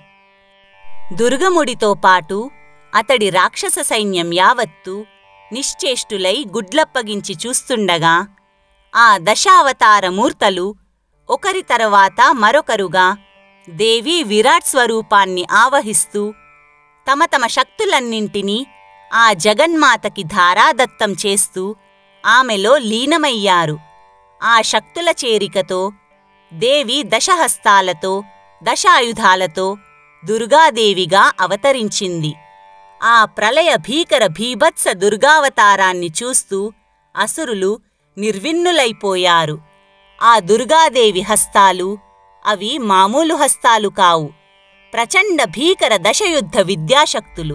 దుర్గముడితో పాటు అతడి రాక్షస సైన్యం యావత్తు నిశ్చేష్టులై గుడ్లప్పగించి చూస్తుండగా ఆ దశావతార మూర్తలు ఒకరి తరువాత మరొకరుగా దేవీ విరాట్ స్వరూపాన్ని ఆవహిస్తూ తమ తమ శక్తులన్నింటినీ ఆ జగన్మాతకి ధారాదత్తం చేస్తూ ఆమెలో లీనమయ్యారు ఆ శక్తుల చేరికతో దేవి దశహస్తాలతో దశాయుధాలతో దుర్గాదేవిగా అవతరించింది ఆ ప్రళయ భీకర భీభత్స దుర్గావతారాన్ని చూస్తూ అసురులు నిర్విన్నులైపోయారు ఆ దుర్గాదేవి హస్తాలు అవి మామూలు హస్తాలు కావు ప్రచండ భీకర దశయుద్ధ విద్యాశక్తులు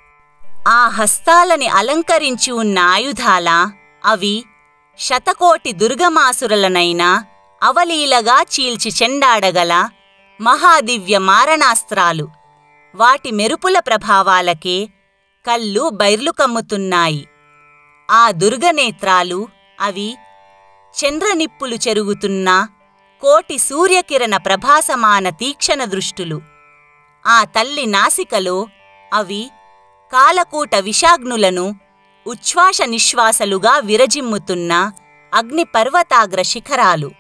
ఆ హస్తాలని అలంకరించి ఉన్న ఆయుధాల అవి శతకోటి దుర్గమాసురులనైనా అవలీలగా చీల్చి చెండాడగల మహాదివ్య మారణాస్త్రాలు వాటి మెరుపుల ప్రభావాలకే కళ్ళు బైర్లు కమ్ముతున్నాయి ఆ దుర్గనేత్రాలు అవి చంద్రనిప్పులు చెరుగుతున్న కోటి సూర్యకిరణ ప్రభాసమాన తీక్షణ దృష్టులు ఆ తల్లి నాసికలో అవి కాలకూట విషాగ్నులను ఉచ్ఛ్వాస నిశ్వాసలుగా విరజిమ్ముతున్న అగ్నిపర్వతాగ్ర శిఖరాలు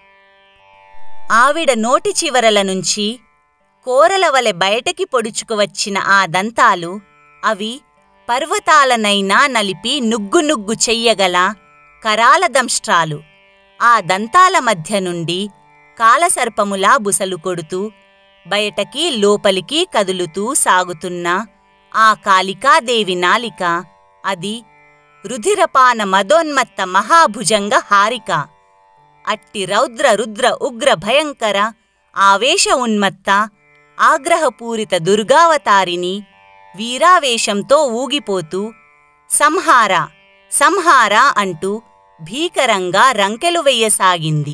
ఆవిడ నోటి చివరల నుంచి కోరల వలె బయటకి పొడుచుకువచ్చిన ఆ దంతాలు అవి పర్వతాలనైనా నలిపి నుగ్గు నుగ్గు చెయ్యగల కరాల దంష్ట్రాలు ఆ దంతాల మధ్య నుండి కాలసర్పములా బుసలు కొడుతూ బయటకి లోపలికి కదులుతూ సాగుతున్న ఆ కాళికాదేవి నాలిక అది రుధిరపాన మదోన్మత్త మహాభుజంగ హారిక అట్టి రౌద్ర రుద్ర ఉగ్ర భయంకర ఆవేశ ఉన్మత్త ఆగ్రహపూరిత దుర్గావతారిని వీరావేశంతో ఊగిపోతూ సంహార సంహార అంటూ భీకరంగా రంకెలు వెయ్యసాగింది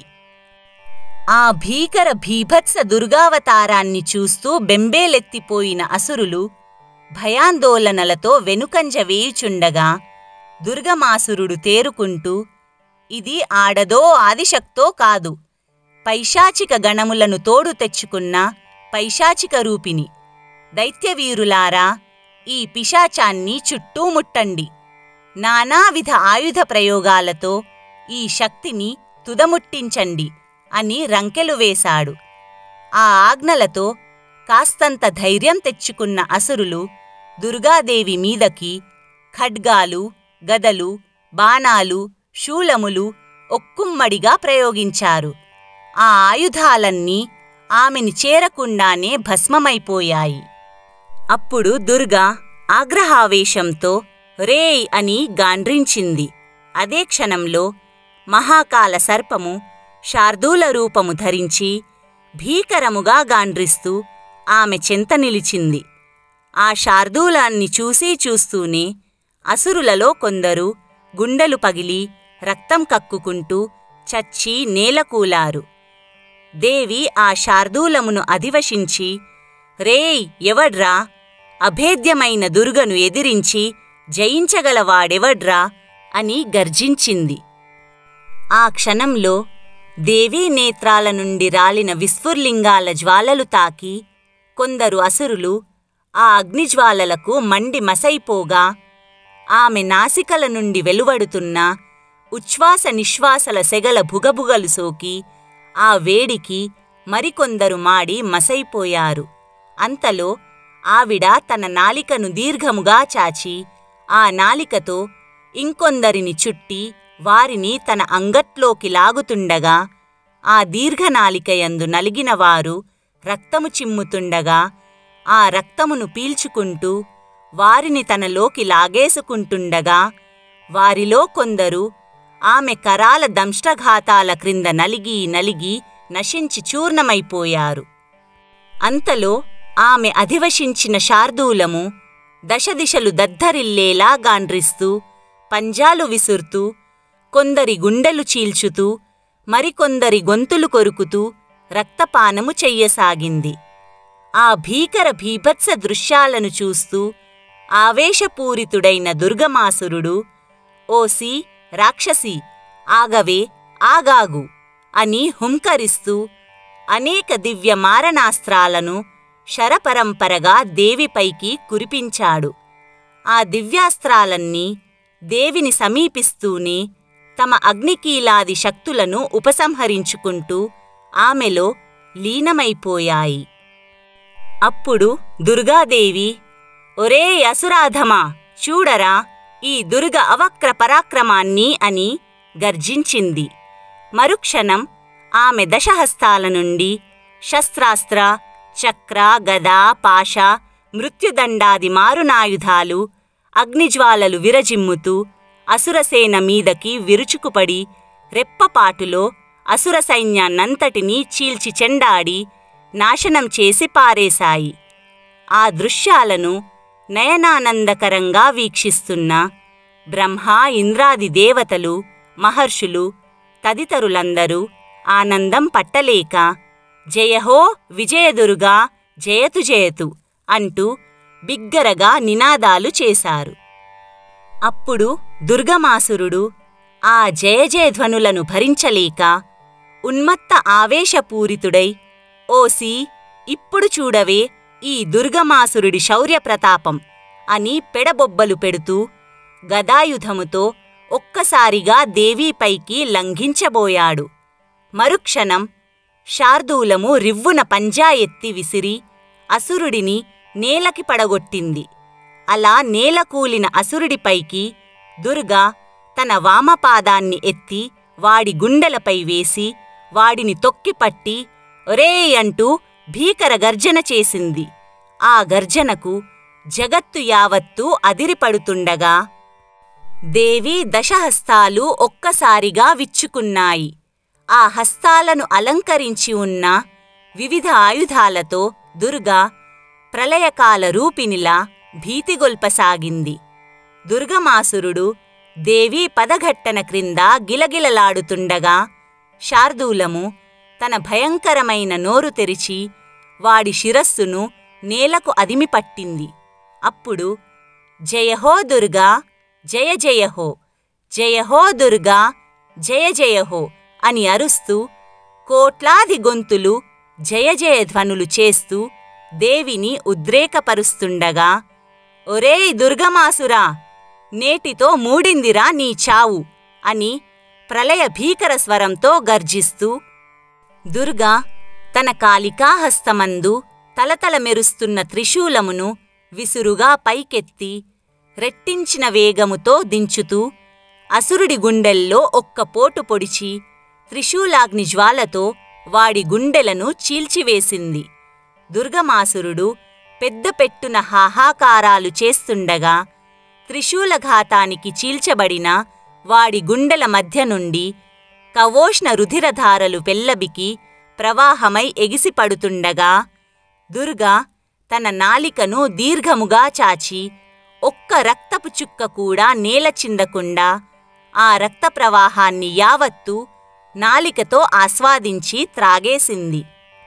ఆ భీకర భీభత్స దుర్గావతారాన్ని చూస్తూ బెంబేలెత్తిపోయిన అసురులు భయాందోళనలతో వెనుకంజ వేయుచుండగా దుర్గమాసురుడు తేరుకుంటూ ఇది ఆడదో ఆదిశక్తో కాదు పైశాచిక గణములను తోడు తెచ్చుకున్న పైశాచిక రూపిణి దైత్యవీరులారా ఈ పిశాచాన్ని చుట్టూముట్టండి నానావిధ ఆయుధ ప్రయోగాలతో ఈ శక్తిని తుదముట్టించండి అని రంకెలు వేశాడు ఆ ఆజ్ఞలతో కాస్తంత ధైర్యం తెచ్చుకున్న అసురులు దుర్గాదేవి మీదకి ఖడ్గాలు గదలు బాణాలు శూలములు ఒక్కుమ్మడిగా ప్రయోగించారు ఆ ఆయుధాలన్నీ ఆమెని చేరకుండానే భస్మమైపోయాయి అప్పుడు దుర్గా ఆగ్రహావేశంతో రేయ్ అని గాండ్రించింది అదే క్షణంలో మహాకాల సర్పము శార్దూల రూపము ధరించి భీకరముగా గాండ్రిస్తూ ఆమె చెంత నిలిచింది ఆ శార్దూలాన్ని చూసి చూస్తూనే అసురులలో కొందరు గుండెలు పగిలి రక్తం కక్కుకుంటూ చచ్చి నేలకూలారు దేవి ఆ శార్దూలమును అధివశించి రేయ్ ఎవడ్రా అభేద్యమైన దుర్గను ఎదిరించి జయించగలవాడెవడ్రా అని గర్జించింది ఆ క్షణంలో దేవీ నేత్రాల నుండి రాలిన విస్ఫుర్లింగాల జ్వాలలు తాకి కొందరు అసురులు ఆ అగ్నిజ్వాలలకు మండి మసైపోగా ఆమె నాసికల నుండి వెలువడుతున్న ఉచ్ఛ్వాస నిశ్వాసల సెగల భుగభుగలు సోకి ఆ వేడికి మరికొందరు మాడి మసైపోయారు అంతలో ఆవిడ తన నాలికను దీర్ఘముగా చాచి ఆ నాలికతో ఇంకొందరిని చుట్టి వారిని తన అంగట్లోకి లాగుతుండగా ఆ దీర్ఘనాలికయందు నలిగిన వారు రక్తము చిమ్ముతుండగా ఆ రక్తమును పీల్చుకుంటూ వారిని తనలోకి లాగేసుకుంటుండగా వారిలో కొందరు ఆమె కరాల దంష్టఘాతాల క్రింద నలిగి నలిగి నశించి చూర్ణమైపోయారు అంతలో ఆమె అధివశించిన శార్దూలము దశదిశలు దద్దరిల్లేలా గాండ్రిస్తూ పంజాలు విసురుతూ కొందరి గుండెలు చీల్చుతూ మరికొందరి గొంతులు కొరుకుతూ రక్తపానము చెయ్యసాగింది ఆ భీకర భీభత్స దృశ్యాలను చూస్తూ ఆవేశపూరితుడైన దుర్గమాసురుడు ఓసి రాక్షసి ఆగవే ఆగాగు అని హుంకరిస్తూ అనేక దివ్య మారణాస్త్రాలను శరపరంపరగా దేవిపైకి కురిపించాడు ఆ దివ్యాస్త్రాలన్నీ దేవిని సమీపిస్తూనే తమ అగ్నికీలాది శక్తులను ఉపసంహరించుకుంటూ ఆమెలో లీనమైపోయాయి అప్పుడు దుర్గాదేవి ఒరే అసురాధమా చూడరా ఈ దుర్గ అవక్ర పరాక్రమాన్ని అని గర్జించింది మరుక్షణం ఆమె దశహస్తాల నుండి శస్త్రాస్త్ర చక్ర గద పాశ మృత్యుదండాది మారునాయుధాలు అగ్నిజ్వాలలు విరజిమ్ముతూ అసురసేన మీదకి విరుచుకుపడి రెప్పపాటులో అసుర సైన్యాన్నంతటినీ చీల్చి చెండాడి నాశనం చేసి పారేశాయి ఆ దృశ్యాలను నయనానందకరంగా వీక్షిస్తున్న బ్రహ్మ ఇంద్రాది దేవతలు మహర్షులు తదితరులందరూ ఆనందం పట్టలేక జయహో విజయదుర్గా జయతు జయతు అంటూ బిగ్గరగా నినాదాలు చేశారు అప్పుడు దుర్గమాసురుడు ఆ జయ జయధ్వనులను భరించలేక ఉన్మత్త ఆవేశపూరితుడై ఓసి ఇప్పుడు చూడవే ఈ దుర్గమాసురుడి శౌర్యప్రతాపం అని పెడబొబ్బలు పెడుతూ గదాయుధముతో ఒక్కసారిగా దేవీపైకి లంఘించబోయాడు మరుక్షణం శార్దూలము రివ్వున పంజా ఎత్తి విసిరి అసురుడిని నేలకి పడగొట్టింది అలా నేలకూలిన అసురుడిపైకి దుర్గా తన వామపాదాన్ని ఎత్తి వాడి గుండెలపై వేసి వాడిని తొక్కిపట్టి ఒరేయ్ అంటూ భీకర గర్జన చేసింది ఆ గర్జనకు జగత్తు యావత్తూ అదిరిపడుతుండగా దేవి దశహస్తాలు ఒక్కసారిగా విచ్చుకున్నాయి ఆ హస్తాలను అలంకరించి ఉన్న వివిధ ఆయుధాలతో దుర్గా ప్రళయకాల రూపినిలా భీతిగొల్పసాగింది దుర్గమాసురుడు దేవి పదఘట్టన క్రింద గిలగిలలాడుతుండగా శార్దూలము తన భయంకరమైన నోరు తెరిచి వాడి శిరస్సును నేలకు అదిమిపట్టింది అప్పుడు జయహో దుర్గా జయ జయహో జయహో దుర్గా జయ జయహో అని అరుస్తూ కోట్లాది గొంతులు జయ జయ ధ్వనులు చేస్తూ దేవిని ఉద్రేకపరుస్తుండగా ఒరేయ్ దుర్గమాసురా నేటితో మూడిందిరా నీ చావు అని ప్రళయ భీకర స్వరంతో గర్జిస్తూ దుర్గా తన కాళికాహస్తమందు తలతల మెరుస్తున్న త్రిశూలమును విసురుగా పైకెత్తి రెట్టించిన వేగముతో దించుతూ అసురుడి గుండెల్లో ఒక్క పోటు పొడిచి త్రిశూలాగ్ని జ్వాలతో వాడి గుండెలను చీల్చివేసింది దుర్గమాసురుడు పెద్ద పెట్టున హాహాకారాలు చేస్తుండగా త్రిశూలఘాతానికి చీల్చబడిన వాడి గుండెల మధ్య నుండి కవోష్ణ రుధిరధారలు పెల్లబికి ప్రవాహమై ఎగిసిపడుతుండగా దుర్గా తన నాలికను దీర్ఘముగా చాచి ఒక్క రక్తపు చుక్క కూడా నేల చిందకుండా ఆ రక్త ప్రవాహాన్ని యావత్తూ నాలికతో ఆస్వాదించి త్రాగేసింది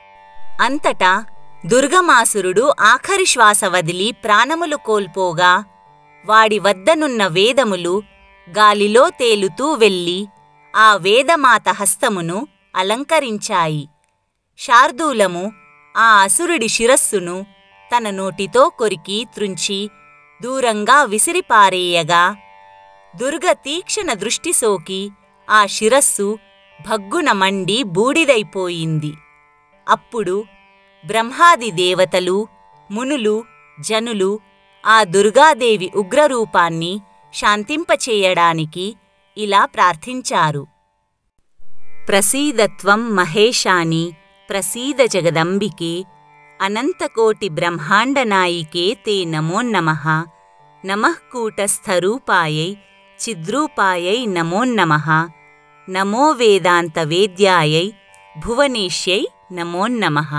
అంతటా దుర్గమాసురుడు ఆఖరి శ్వాస వదిలి ప్రాణములు కోల్పోగా వాడి వద్దనున్న వేదములు గాలిలో తేలుతూ వెళ్ళి ఆ వేదమాత హస్తమును అలంకరించాయి శార్దూలము ఆ అసురుడి శిరస్సును తన నోటితో కొరికి త్రుంచి దూరంగా విసిరిపారేయగా దుర్గ తీక్షణ దృష్టి సోకి ఆ శిరస్సు భగ్గున మండి బూడిదైపోయింది అప్పుడు బ్రహ్మాది దేవతలు మునులు జనులు ఆ దుర్గాదేవి ఉగ్రరూపాన్ని శాంతింపచేయడానికి ఇలా ప్రార్థించారు ప్రసీదత్వం మహేశాని ప్రసీద జగదంబికే అనంతకోటి బ్రహ్మాండనాయికే తే నమో నమః నమః కూటస్థరూపాయై చిద్రూపాయై నమో నమః నమో వేదాంత వేద్యాయై భువనేష్యై నమో నమః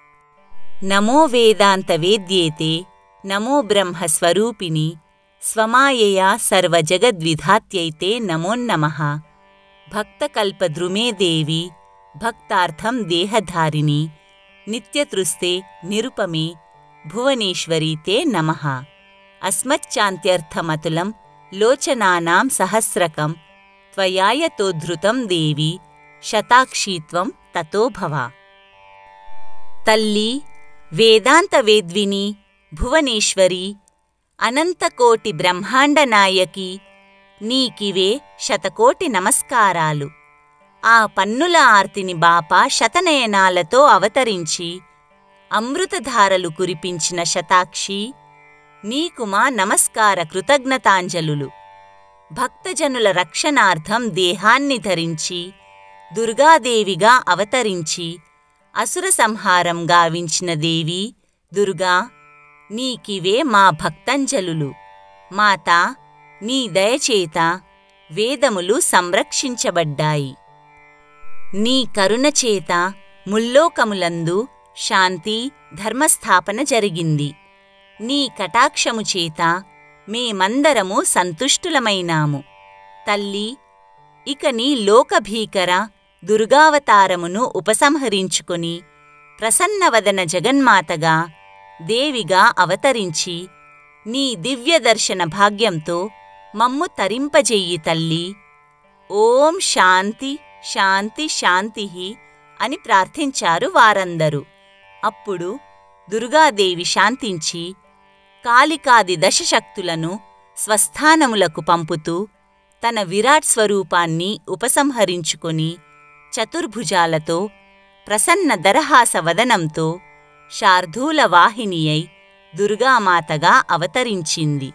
నమో వేదాంత వేద్యేతే నమో బ్రహ్మస్వరూపిణి స్వమాయయా సర్వజగద్విధాత్యైతే నమో నమః భక్తకల్పద్రుమే దేవి భక్తార్థం దేహధారిణి నిత్యతృస్తే నిరుపమే భువనేశ్వరీ తే నమః అస్మచ్చాంత్యర్థమతులం లోచనానాం సహస్రకం త్వయాయతోద్ధృతం దేవి శతాక్షీత్వం తతో భవ తల్లి వేదాంత వేద్విని భువనేశ్వరి అనంతకోటి బ్రహ్మాండ నాయకి నీకివే శతకోటి నమస్కారాలు ఆ పన్నుల ఆర్తిని బాప శతనయనాలతో అవతరించి అమృతధారలు కురిపించిన శతాక్షి నీకు మా నమస్కార కృతజ్ఞతాంజలులు భక్తజనుల రక్షణార్థం దేహాన్ని ధరించి దుర్గాదేవిగా అవతరించి అసుర సంహారం గావించిన దేవి దుర్గా నీకివే మా భక్తంజలులు మాతా నీ దయచేత వేదములు సంరక్షించబడ్డాయి నీ కరుణచేత ముల్లోకములందు శాంతి ధర్మస్థాపన జరిగింది నీ కటాక్షము చేత మేమందరము సంతుష్టులమైనాము తల్లి ఇక నీ లోకభీకర దుర్గావతారమును ఉపసంహరించుకొని ప్రసన్నవదన జగన్మాతగా దేవిగా అవతరించి నీ దివ్యదర్శన భాగ్యంతో మమ్ము తరింపజెయ్యి తల్లి ఓం శాంతి శాంతి శాంతి అని ప్రార్థించారు వారందరూ అప్పుడు దుర్గాదేవి శాంతించి కాళికాది దశశక్తులను స్వస్థానములకు పంపుతూ తన విరాట్ స్వరూపాన్ని ఉపసంహరించుకొని చతుర్భుజాలతో ప్రసన్న దరహాస వదనంతో శార్దూల వాహినియై దుర్గామాతగా అవతరించింది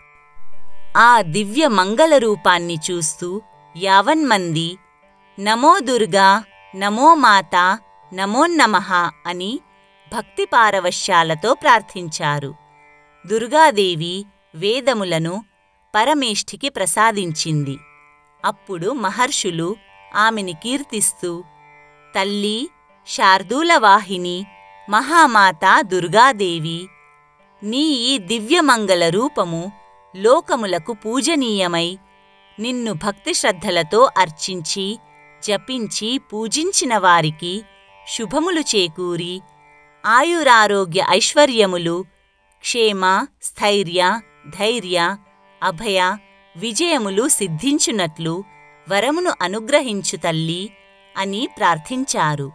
ఆ దివ్య మంగళ రూపాన్ని చూస్తూ యావన్మంది నమో దుర్గా నమో మాతా నమోన్నమః అని భక్తి పారవశ్యాలతో ప్రార్థించారు దుర్గాదేవి వేదములను పరమేష్ఠికి ప్రసాదించింది అప్పుడు మహర్షులు ఆమెని కీర్తిస్తూ తల్లి శార్దూలవాహిని మహామాత దుర్గాదేవి నీ ఈ దివ్యమంగళ రూపము లోకములకు పూజనీయమై నిన్ను భక్తి శ్రద్ధలతో అర్చించి జపించి పూజించిన వారికి శుభములు చేకూరి ఆయురారోగ్య ఐశ్వర్యములు క్షేమ స్థైర్య ధైర్య అభయ విజయములు సిద్ధించునట్లు వరమును అనుగ్రహించు తల్లి అని ప్రార్థించారు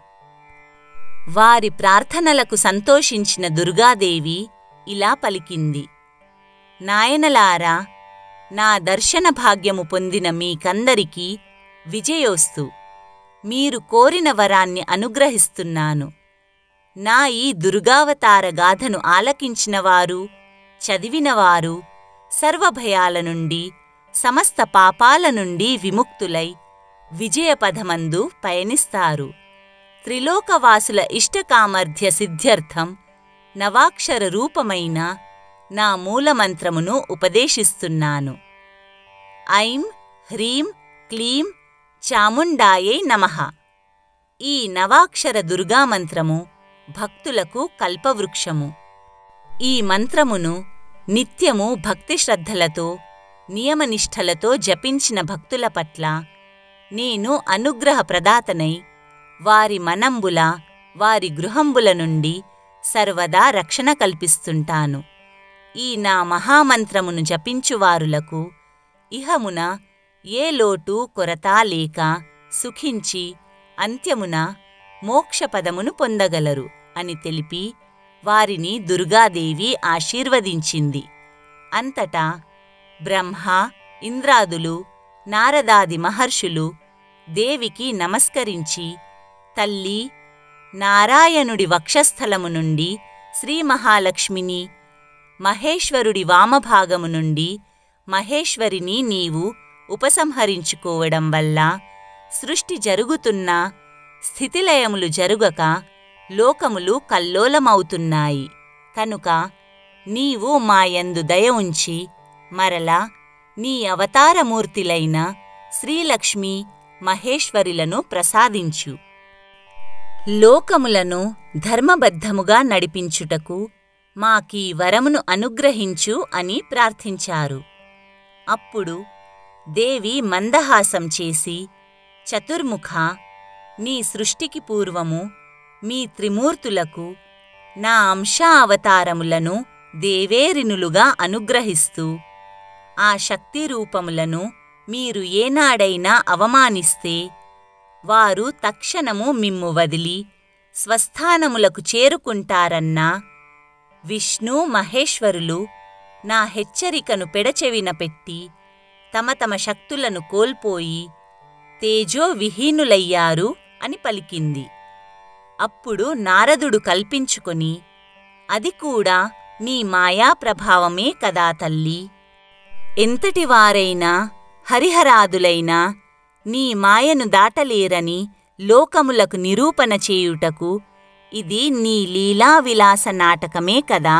వారి ప్రార్థనలకు సంతోషించిన దుర్గాదేవి ఇలా పలికింది నాయనలారా నా దర్శన భాగ్యము పొందిన మీకందరికీ విజయోస్తు మీరు కోరిన వరాన్ని అనుగ్రహిస్తున్నాను నా ఈ దుర్గావతార గాథను ఆలకించినవారు చదివినవారు సర్వభయాల నుండి సమస్త పాపాల నుండి విముక్తులై విజయపథమందు పయనిస్తారు త్రిలోకవాసుల ఇష్టకామర్ధ్య సిద్ధ్యర్థం నవాక్షర రూపమైన నా మూలమంత్రమును ఉపదేశిస్తున్నాను ఐం హ్రీం క్లీం చాముండాయై నమః ఈ నవాక్షర దుర్గామంత్రము భక్తులకు కల్పవృక్షము ఈ మంత్రమును నిత్యము భక్తి శ్రద్ధలతో నియమనిష్టలతో జపించిన భక్తుల పట్ల నేను అనుగ్రహ ప్రదాతనై వారి మనంబుల వారి గృహంబుల నుండి సర్వదా రక్షణ కల్పిస్తుంటాను ఈ నా మహామంత్రమును జపించువారులకు ఇహమున ఏ లోటు కొరత లేక సుఖించి అంత్యమున మోక్షపదమును పొందగలరు అని తెలిపి వారిని దుర్గాదేవి ఆశీర్వదించింది అంతటా బ్రహ్మ ఇంద్రాదులు నారదాది మహర్షులు దేవికి నమస్కరించి తల్లి నారాయణుడి వక్షస్థలము నుండి శ్రీ మహాలక్ష్మిని మహేశ్వరుడి వామభాగము నుండి మహేశ్వరిని నీవు ఉపసంహరించుకోవడం వల్ల సృష్టి జరుగుతున్నా స్థితిలయములు జరుగక లోకములు కల్లోలమవుతున్నాయి కనుక నీవు మాయందు దయ ఉంచి మరలా నీ అవతారమూర్తిలైన శ్రీలక్ష్మి మహేశ్వరులను ప్రసాదించు లోకములను ధర్మబద్ధముగా నడిపించుటకు మాకీ వరమును అనుగ్రహించు అని ప్రార్థించారు అప్పుడు దేవి మందహాసం చేసి చతుర్ముఖ నీ సృష్టికి పూర్వము మీ త్రిమూర్తులకు నా అంశ అవతారములను దేవేరినులుగా అనుగ్రహిస్తూ ఆ శక్తి రూపములను మీరు ఏనాడైనా అవమానిస్తే వారు తక్షణము మిమ్ము వదిలి స్వస్థానములకు చేరుకుంటారన్నా విష్ణు మహేశ్వరులు నా హెచ్చరికను పెడచెవిన పెట్టి తమ తమ శక్తులను కోల్పోయి తేజో విహీనులయ్యారు అని పలికింది అప్పుడు నారదుడు కల్పించుకొని అది కూడా నీ మాయా ప్రభావమే కదా తల్లి ఎంతటివారైనా హరిహరాదులైనా నీ మాయను దాటలేరని లోకములకు నిరూపణ చేయుటకు ఇది నీ లీలావిలాస నాటకమే కదా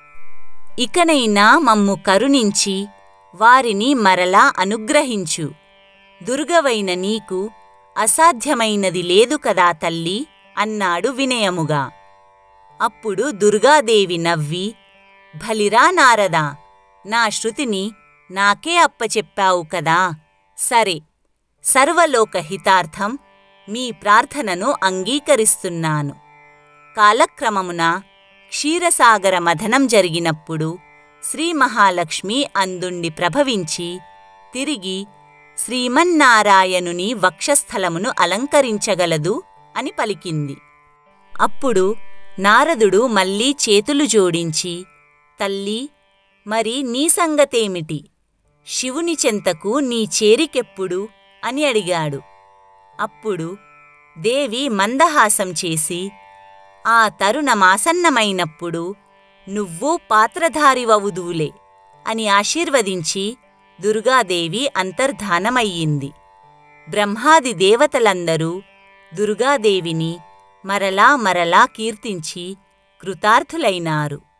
ఇకనైనా మమ్ము కరుణించి వారిని మరలా అనుగ్రహించు దుర్గవైన నీకు అసాధ్యమైనది లేదు కదా తల్లి అన్నాడు వినయముగా అప్పుడు దుర్గాదేవి నవ్వి భలిరా నారదా నా శృతిని నాకే అప్పచెప్పావు కదా సరే సర్వలోక హితార్థం మీ ప్రార్థనను అంగీకరిస్తున్నాను కాలక్రమమున క్షీరసాగర మథనం జరిగినప్పుడు శ్రీ మహాలక్ష్మి అందుండి ప్రభవించి తిరిగి శ్రీమన్నారాయణుని వక్షస్థలమును అలంకరించగలదు అని పలికింది అప్పుడు నారదుడు మళ్ళీ చేతులు జోడించి తల్లి మరి నీ సంగతేమిటి శివుని చెంతకు నీ చేరికెప్పుడు అని అడిగాడు అప్పుడు దేవి మందహాసం చేసి ఆ తరుణమాసన్నమైనప్పుడు నువ్వు పాత్రధారివవుదువులే అని ఆశీర్వదించి దుర్గాదేవి అంతర్ధానమయ్యింది బ్రహ్మాది దేవతలందరూ దుర్గాదేవిని మరలా మరలా కీర్తించి కృతార్థులైనారు